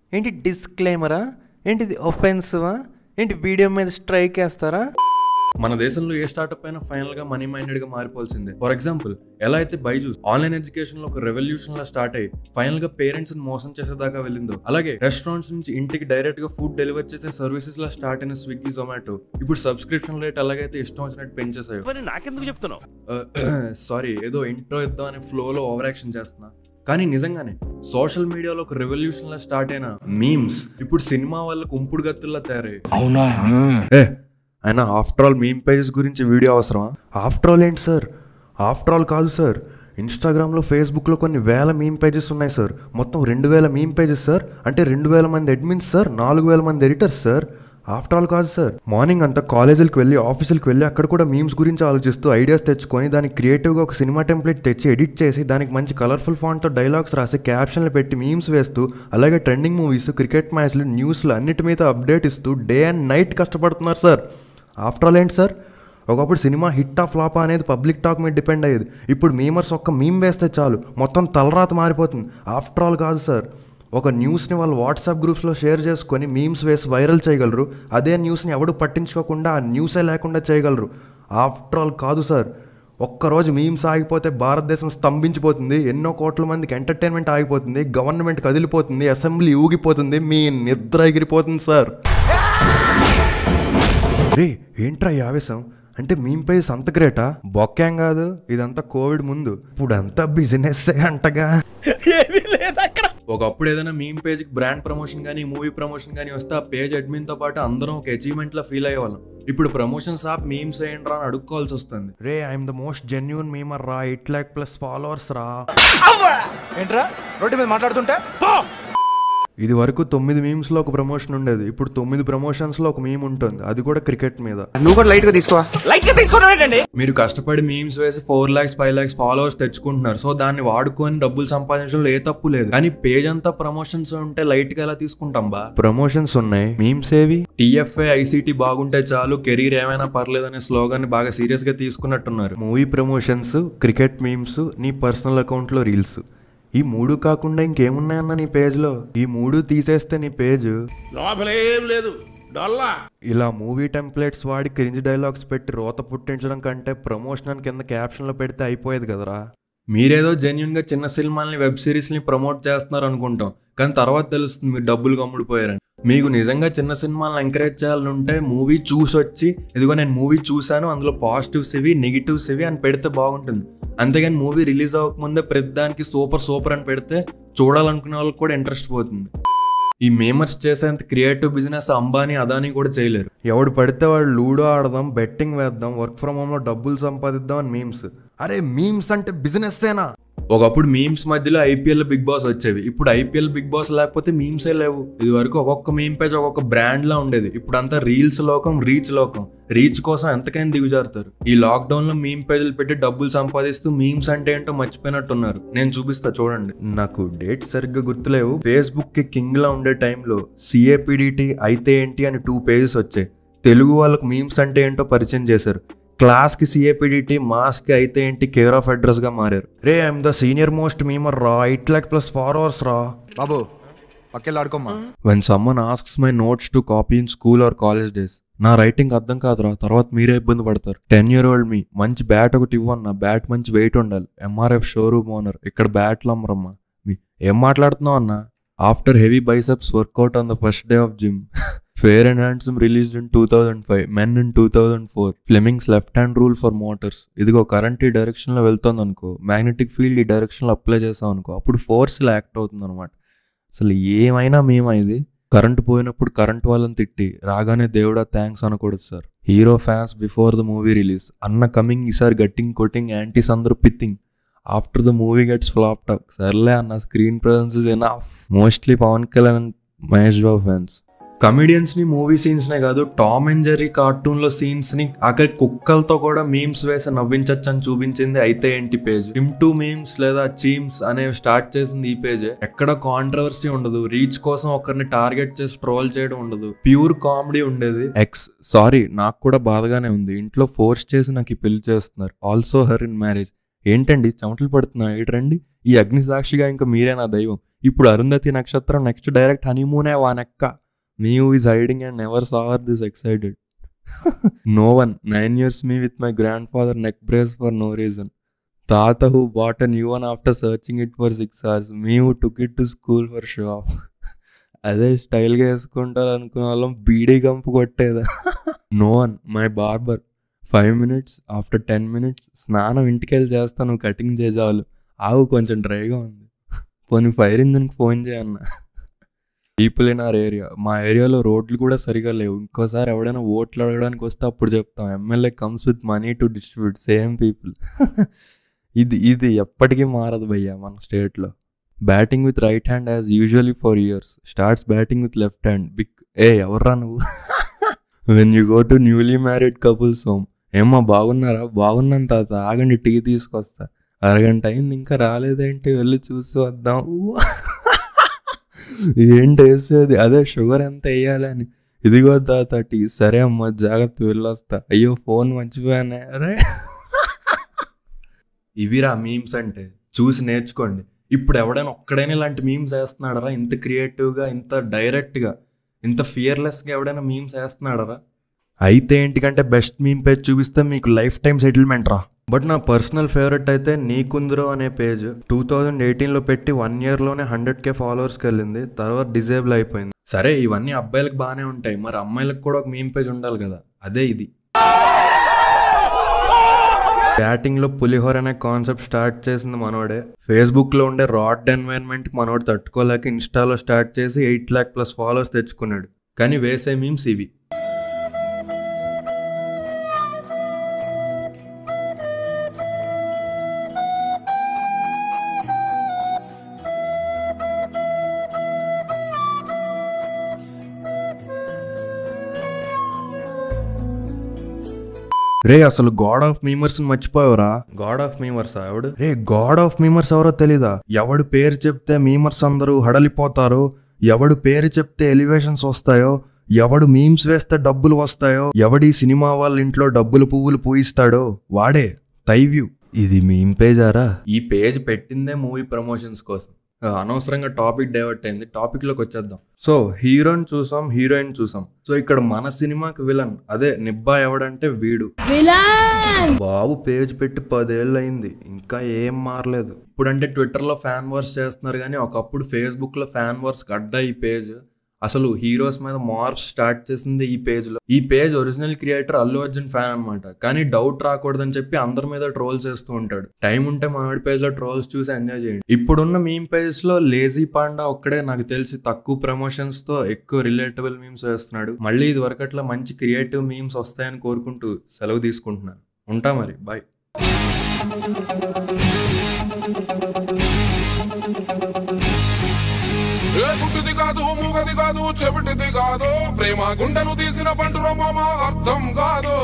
ఏంటి డిస్క్లైమరా ఏంటిది ఒఫెన్సివా ఏంటి వీడియో మీద స్ట్రైక్ వేస్తారా మన దేశంలో ఏ స్టార్ట్అప్ అయినా ఫైనల్ గా మనీ మైండెడ్ గా మారిపోవాల్సిందే ఫర్ ఎగ్జాంపుల్ ఎలా అయితే బైజూస్ ఆన్లైన్ ఎడ్యుకేషన్ లో ఒక రెవల్యూషన్ లా స్టార్ట్ అయ్యి ఫైనల్ గా పేరెంట్స్ ని మోసం చేసేదాకా వెళ్ళిందో అలాగే రెస్టారెంట్స్ నుంచి ఇంటికి డైరెక్ట్ గా ఫుడ్ డెలివర్ చేసే సర్వీసెస్ లా స్టార్ట్ అయిన స్విగ్గీ జొమాటో ఇప్పుడు సబ్స్క్రిప్షన్ రేట్ అలాగైతే ఇష్టం వచ్చినట్టు పెంచేసాయో మరి నాకెందుకు చెప్తున్నావు సారీ ఏదో ఇంట్రో ఇద్దాం అనే ఫ్లోలో ఓవర్ యాక్షన్ చేస్తున్నా కానీ నిజంగానే సోషల్ మీడియాలో ఒక రెవల్యూషన్ లా స్టార్ట్ అయిన మీమ్స్ ఇప్పుడు సినిమా వాళ్ళకు ఉంపుడు గత్తుల్లా తయారయ్యాయి అవునా ఏ అయినా ఆఫ్టర్ ఆల్ మీమ్ పేజెస్ గురించి వీడియో అవసరమా ఆఫ్టర్ ఆల్ ఏంటి సార్ ఆఫ్టర్ ఆల్ కాదు సార్ ఇన్స్టాగ్రామ్లో ఫేస్బుక్లో కొన్ని వేల మీమ్ పేజెస్ ఉన్నాయి సార్ మొత్తం రెండు వేల మీమ్ పేజెస్ సార్ అంటే రెండు వేల మంది అడ్మిన్స్ సార్ నాలుగు వేల మంది ఎడిటర్స్ సార్ ఆఫ్టర్ ఆల్ కాదు సార్ మార్నింగ్ అంతా కాలేజీలకు వెళ్ళి ఆఫీసులకు వెళ్ళి అక్కడ కూడా మీమ్స్ గురించి ఆలోచిస్తూ ఐడియాస్ తెచ్చుకొని దానికి క్రియేటివ్గా ఒక సినిమా టెంప్లెట్ తెచ్చి ఎడిట్ చేసి దానికి మంచి కలర్ఫుల్ ఫాంట్తో డైలాగ్స్ రాసి క్యాప్షన్లు పెట్టి మీమ్స్ వేస్తూ అలాగే ట్రెండింగ్ మూవీస్ క్రికెట్ మ్యాచ్లు న్యూస్లు అన్నిటి మీద అప్డేట్ ఇస్తూ డే అండ్ నైట్ కష్టపడుతున్నారు సార్ ఆఫ్టర్ ఆల్ ఏంటి సార్ ఒకప్పుడు సినిమా హిట్ ఆ ఫ్లాపా అనేది పబ్లిక్ టాక్ మీద డిపెండ్ అయ్యేది ఇప్పుడు మీమర్స్ ఒక్క మీమ్ వేస్తే చాలు మొత్తం తలరాత మారిపోతుంది ఆఫ్టర్ ఆల్ కాదు సార్ ఒక న్యూస్ని వాళ్ళు వాట్సాప్ గ్రూప్స్లో షేర్ చేసుకొని మీమ్స్ వేసి వైరల్ చేయగలరు అదే న్యూస్ని ఎవడు పట్టించుకోకుండా ఆ న్యూసే లేకుండా చేయగలరు ఆఫ్టర్ ఆల్ కాదు సార్ ఒక్కరోజు మీమ్స్ ఆగిపోతే భారతదేశం స్తంభించిపోతుంది ఎన్నో కోట్ల మందికి ఎంటర్టైన్మెంట్ ఆగిపోతుంది గవర్నమెంట్ కదిలిపోతుంది అసెంబ్లీ ఊగిపోతుంది మీ నిద్ర ఎగిరిపోతుంది సార్ రే ఏంట్రా ఈ ఆవేశం అంటే మీమ్ పేజ్ అంత గ్రేటా బొక్కేం కాదు ఇదంతా కోవిడ్ ముందు ఇప్పుడు అంతా బిజినెస్ అంటగా ఒకప్పుడు ఏదైనా మీమ్ పేజ్ కి బ్రాండ్ ప్రమోషన్ కానీ మూవీ ప్రమోషన్ కానీ వస్తే ఆ పేజ్ అడ్మిన్ తో పాటు అందరం ఒక అచీవ్మెంట్ లా ఫీల్ అయ్యేవాళ్ళం ఇప్పుడు ప్రమోషన్స్ ఆప్ మీమ్స్ వేయండి రా అని అడుక్కోవాల్సి వస్తుంది రే I'm the most genuine memer రా ఎయిట్ ల్యాక్ ప్లస్ ఫాలోవర్స్ రా ఏంట్రా రోడ్డు మీద మాట్లాడుతుంటే ఇది వరకు తొమ్మిది మీమ్స్ లో ఒక ప్రమోషన్ ఉండేది ఇప్పుడు తొమ్మిది ప్రమోషన్స్ లో ఒక మీమ్ ఉంటుంది అది కూడా క్రికెట్ మీద నువ్వు కూడా లైట్ గా తీసుకో లైట్ గా తీసుకున్నాడండి మీరు కష్టపడి మీమ్స్ వేసి four lakhs five lakhs followers తెచ్చుకుంటున్నారు సో దాన్ని వాడుకొని డబ్బులు సంపాదించడంలో ఏ తప్పు లేదు కానీ పేజ్ అంతా ప్రమోషన్స్ ఉంటే లైట్ గా ఎలా తీసుకుంటాం బా ప్రమోషన్స్ ఉన్నాయి మీమ్స్ ఏవి టీఎఫ్ఏ ఐసీటీ బాగుంటే చాలు కెరీర్ ఏమైనా పర్లేదనే స్లోగాన్ని బాగా సీరియస్ గా తీసుకున్నట్టున్నారు మూవీ ప్రమోషన్స్ క్రికెట్ మీమ్స్ నీ పర్సనల్ అకౌంట్లో రీల్స్ ఈ మూడు కాకుండా ఇంకేమున్నాయన్న నీ పేజ్లో ఈ మూడు తీసేస్తే నీ పేజ్ లోపలేం లేదు డొల్లా ఇలా మూవీ టెంప్లెట్స్ వాడి క్రింజ్ డైలాగ్స్ పెట్టి రోత పుట్టించడం కంటే ప్రమోషన్ కింద క్యాప్షన్లో పెడితే అయిపోయేది కదరా మీరేదో జెన్యున్ గా చిన్న సినిమాల్ని వెబ్ సిరీస్ ని ప్రమోట్ చేస్తున్నారు అనుకుంటాం కానీ తర్వాత తెలుస్తుంది మీరు డబ్బులు కమ్ముడిపోయారని మీకు నిజంగా చిన్న సినిమాలను ఎంకరేజ్ చేయాలంటే మూవీ చూసి వచ్చి ఇదిగో నేను మూవీ చూశాను అందులో పాజిటివ్స్ ఇవి నెగిటివ్స్ ఇవి అని పెడితే బాగుంటుంది అంతేగాని మూవీ రిలీజ్ అవ్వకముందే ప్రతి దానికి సూపర్ సూపర్ అని పెడితే చూడాలనుకునే వాళ్ళకి కూడా ఇంట్రెస్ట్ పోతుంది ఈ మేమర్స్ చేసేంత క్రియేటివ్ బిజినెస్ అంబానీ అదానీ కూడా చేయలేరు ఎవడు పడితే వాడు లూడో ఆడదాం బెట్టింగ్ వేద్దాం వర్క్ ఫ్రమ్ హోమ్లో డబ్బులు సంపాదిద్దాం అని మీమ్స్ అరే మీమ్స్ అంటే బిజినెస్సేనా ఒకప్పుడు మీమ్స్ మధ్యలో ఐపీఎల్ బిగ్ బాస్ వచ్చేవి ఇప్పుడు ఐపీఎల్ బిగ్ బాస్ లేకపోతే మీమ్సే లేవు ఇది వరకు ఒక్కొక్క మీమ్ పేజ్ ఒక్కొక్క బ్రాండ్ లా ఉండేది ఇప్పుడు అంతా రీల్స్ లోకం రీచ్ లోకం రీచ్ కోసం ఎంతకైనా దిగుజారుతారు ఈ లాక్డౌన్ లో మీమ్ పేజీలు పెట్టి డబ్బులు సంపాదిస్తూ మీమ్స్ అంటే ఏంటో మర్చిపోయినట్టున్నారు నేను చూపిస్తా చూడండి నాకు డేట్ సరిగ్గా గుర్తులేవు ఫేస్బుక్ కి కింగ్ లా ఉండే టైంలో సిఏపిడిటి అయితే ఏంటి అని టూ పేజెస్ వచ్చాయి తెలుగు వాళ్ళకు మీమ్స్ అంటే ఏంటో పరిచయం చేశారు క్లాస్ కి సిఏపిడిటి మాస్ కి అయితే ఏంటి కేర్ ఆఫ్ అడ్రస్ గా మారారు రే I'm the senior most memer రా ఎయిట్ ల్యాక్ ప్లస్ ఫాలోవర్స్ రా బాబు పక్కెళ్ళి ఆడుకోమ్మా when someone asks my notes to copy in school or college days నా రైటింగ్ అర్థం కాదురా తర్వాత మీరే ఇబ్బంది పడతారు టెన్ ఇయర్ ఓల్డ్ మీ మంచి బ్యాట్ ఒకటి ఇవ్వన్న బ్యాట్ మంచి వెయిట్ ఉండాలి ఎంఆర్ఎఫ్ షోరూమ్ ఓనర్ ఇక్కడ బ్యాట్లు అమ్మరమ్మా మీ ఏం మాట్లాడుతున్నావు అన్న after heavy biceps workout on the first day of gym fair and handsome released in two thousand five men in two thousand four Fleming's left hand rule for motors ఇదిగో current ఈ direction లో వెళ్తుంది అనుకో magnetic field ఈ direction లో apply చేసాం అనుకో అప్పుడు ఫోర్స్ ఇలా యాక్ట్ అవుతుంది అనమాట అసలు ఏమైనా మేమా ఇది కరెంట్ పోయినప్పుడు కరెంట్ వాళ్ళని తిట్టి రాగానే దేవుడా థ్యాంక్స్ అనకూడదు sir hero fans before the movie release అన్న కమింగ్ ఈసారి గట్టింగ్ కొట్టింగ్ యాంటీస్ అందరూ పిత్తింగ్ after the movie gets flop talk సర్లే అన్న screen presence is enough mostly Pavan Kalyan and Mahesh Babu fans కమిడియన్స్ ని మూవీ సీన్స్ నే కాదు టామ్ అండ్ జెర్రీ కార్టూన్ లో సీన్స్ ని అక్కడ కుక్కలతో కూడా మీమ్స్ వేసి నవ్వించచ్చు అని చూపించింది అయితే ఏంటి పేజ్ టిమ్ టూ మీమ్స్ లేదా చీమ్స్ అనేవి స్టార్ట్ చేసింది ఈ పేజే ఎక్కడ కాంట్రవర్సీ ఉండదు రీచ్ కోసం ఒకరిని టార్గెట్ చేసి ట్రోల్ చేయడం ఉండదు ప్యూర్ కామెడీ ఉండేది ఎక్స్ సారీ నాకు కూడా బాధగానే ఉంది ఇంట్లో ఫోర్స్ చేసి నాకు ఈ పెళ్లి చేస్తున్నారు ఆల్సో హర్ ఇన్ మ్యారేజ్ ఏంటండి చెమటలు పడుతున్నా ఇటు రండి ఈ అగ్ని సాక్షిగా ఇంకా మీరే నా దైవం ఇప్పుడు అరుంధతి నక్షత్రం నెక్స్ట్ డైరెక్ట్ హనీమూనే వానెక్క నీవు is hiding and never saw this excited no one nine years me with my grandfather neck brace for no reason తాత who bought a new one after searching it for six hours me who took it to school for show off అదే స్టైల్గా వేసుకుంటారు అనుకునే వాళ్ళం బీడీ గంపు కొట్టేదా no one my barber five minutes after ten minutes స్నానం ఇంటికి వెళ్ళి చేస్తాను కటింగ్ చేసేవాళ్ళు ఆవు కొంచెం డ్రైగా ఉంది పోనీ ఫైర్ ఇంజిన్కి ఫోన్ చేయన్న పీపుల్ ఇన్ ఆర్ ఏరియా మా ఏరియాలో రోడ్లు కూడా సరిగా లేవు ఇంకోసారి ఎవడైనా ఓట్లు అడగడానికి వస్తే అప్పుడు చెప్తాం MLA comes with money to distribute same people ఇది ఇది ఎప్పటికీ మారదు భయ్యా మన స్టేట్లో batting with right hand as usually for years starts batting with left hand big ఏ ఎవర్రా నువ్వు when you go to newly married couples home ఏమ్మా బాగున్నారా బాగున్నాను తాత ఆగండి టీ తీసుకొస్తా అరగంట అయింది ఇంకా రాలేదేంటి వెళ్ళి చూసి వద్దాం ఊ. ఏంటి వేసేది అదే షుగర్ ఎంత వేయాలని ఇదిగో తాత టీ సరే అమ్మా జాగ్రత్త వెళ్ళొస్తా అయ్యో ఫోన్ మర్చిపోయానే అరే ఇవిరా మీమ్స్ అంటే చూసి నేర్చుకోండి ఇప్పుడు ఎవడైనా ఒక్కడైనా ఇలాంటి మీమ్స్ వేస్తున్నాడరా ఇంత క్రియేటివ్గా ఇంత డైరెక్ట్గా ఇంత ఫియర్లెస్గా ఎవడైనా మీమ్స్ వేస్తున్నాడరా అయితే ఏంటికంటే బెస్ట్ మీమ్ పేజ్ చూపిస్తే మీకు లైఫ్ టైం సెటిల్మెంట్ రా బట్ నా పర్సనల్ ఫేవరెట్ అయితే నీకుందరో అనే పేజ్ టూ థౌజండ్ ఎయిటీన్లో పెట్టి వన్ ఇయర్లోనే హండ్రెడ్ కే ఫాలోవర్స్కి వెళ్ళింది తర్వాత డిజేబుల్ అయిపోయింది సరే ఇవన్నీ అబ్బాయిలకు బాగానే ఉంటాయి మరి అమ్మాయిలకు కూడా ఒక మీమ్ పేజ్ ఉండాలి కదా అదే ఇది బ్యాటింగ్లో పులిహోర అనే కాన్సెప్ట్ స్టార్ట్ చేసింది మనోడే ఫేస్బుక్లో ఉండే రాడ్ ఎన్వైర్న్మెంట్కి మనోడు తట్టుకోలేక ఇన్స్టాలో స్టార్ట్ చేసి ఎయిట్ ల్యాక్ ప్లస్ ఫాలోవర్స్ తెచ్చుకున్నాడు కానీ వేసే మీమ్స్ ఇవి రే అసలు గాడ్ ఆఫ్ మీమర్స్ మర్చిపోయావురా గాడ్ ఆఫ్ మీమర్స్ ఆవిడ రే గాడ్ ఆఫ్ మీమర్స్ ఎవరో తెలీదా ఎవడు పేరు చెప్తే మీమర్స్ అందరూ హడలిపోతారో ఎవడు పేరు చెప్తే ఎలివేషన్స్ వస్తాయో ఎవడు మీమ్స్ వేస్తే డబ్బులు వస్తాయో ఎవడి సినిమా వాళ్ళ ఇంట్లో డబ్బులు పువ్వులు పూయిస్తాడో వాడే తైవ్యూ ఇది మీమ్ పేజారా ఈ పేజ్ పెట్టిందే మూవీ ప్రమోషన్స్ కోసం ఆ, అనవసరంగా టాపిక్ డైవర్ట్ అయింది టాపిక్ లోకి వచ్చేద్దాం సో హీరోని చూసాం హీరోయిన్ చూసాం సో ఇక్కడ మన సినిమాకి విలన్ అదే నిబ్బా ఎవడంటే వీడు బాబు పేజ్ పెట్టి పదేళ్ళు అయింది ఇంకా ఏం మారలేదు ఇప్పుడంటే ట్విట్టర్లో ఫ్యాన్ వార్స్ చేస్తున్నారు కానీ ఒకప్పుడు ఫేస్బుక్లో ఫ్యాన్ వార్స్ అడ్డా ఈ పేజ్ అసలు హీరోస్ మీద మార్క్స్ స్టార్ట్ చేసింది ఈ పేజ్లో ఈ page original creator Allu Arjun fan అన్నమాట కానీ డౌట్ రాకూడదని చెప్పి అందరి మీద ట్రోల్స్ చేస్తూ ఉంటాడు టైం ఉంటే మనోడి పేజ్లో ట్రోల్స్ చూసి ఎంజాయ్ చేయండి ఇప్పుడున్న మీమ్ పేజ్లో లేజీ పాండా ఒక్కడే నాకు తెలిసి తక్కువ ప్రమోషన్స్తో ఎక్కువ రిలేటబుల్ మీమ్స్ వేస్తున్నాడు మళ్ళీ ఇది వరకట్లా మంచి క్రియేటివ్ మీమ్స్ వస్తాయని కోరుకుంటూ సెలవు తీసుకుంటున్నాను ఉంటా మరి బాయ్ ఏ గుడ్డిది కాదు మూగది కాదు చెవిటిది కాదు ప్రేమ గుండెను తీసిన పండుర మామ అర్థం కాదు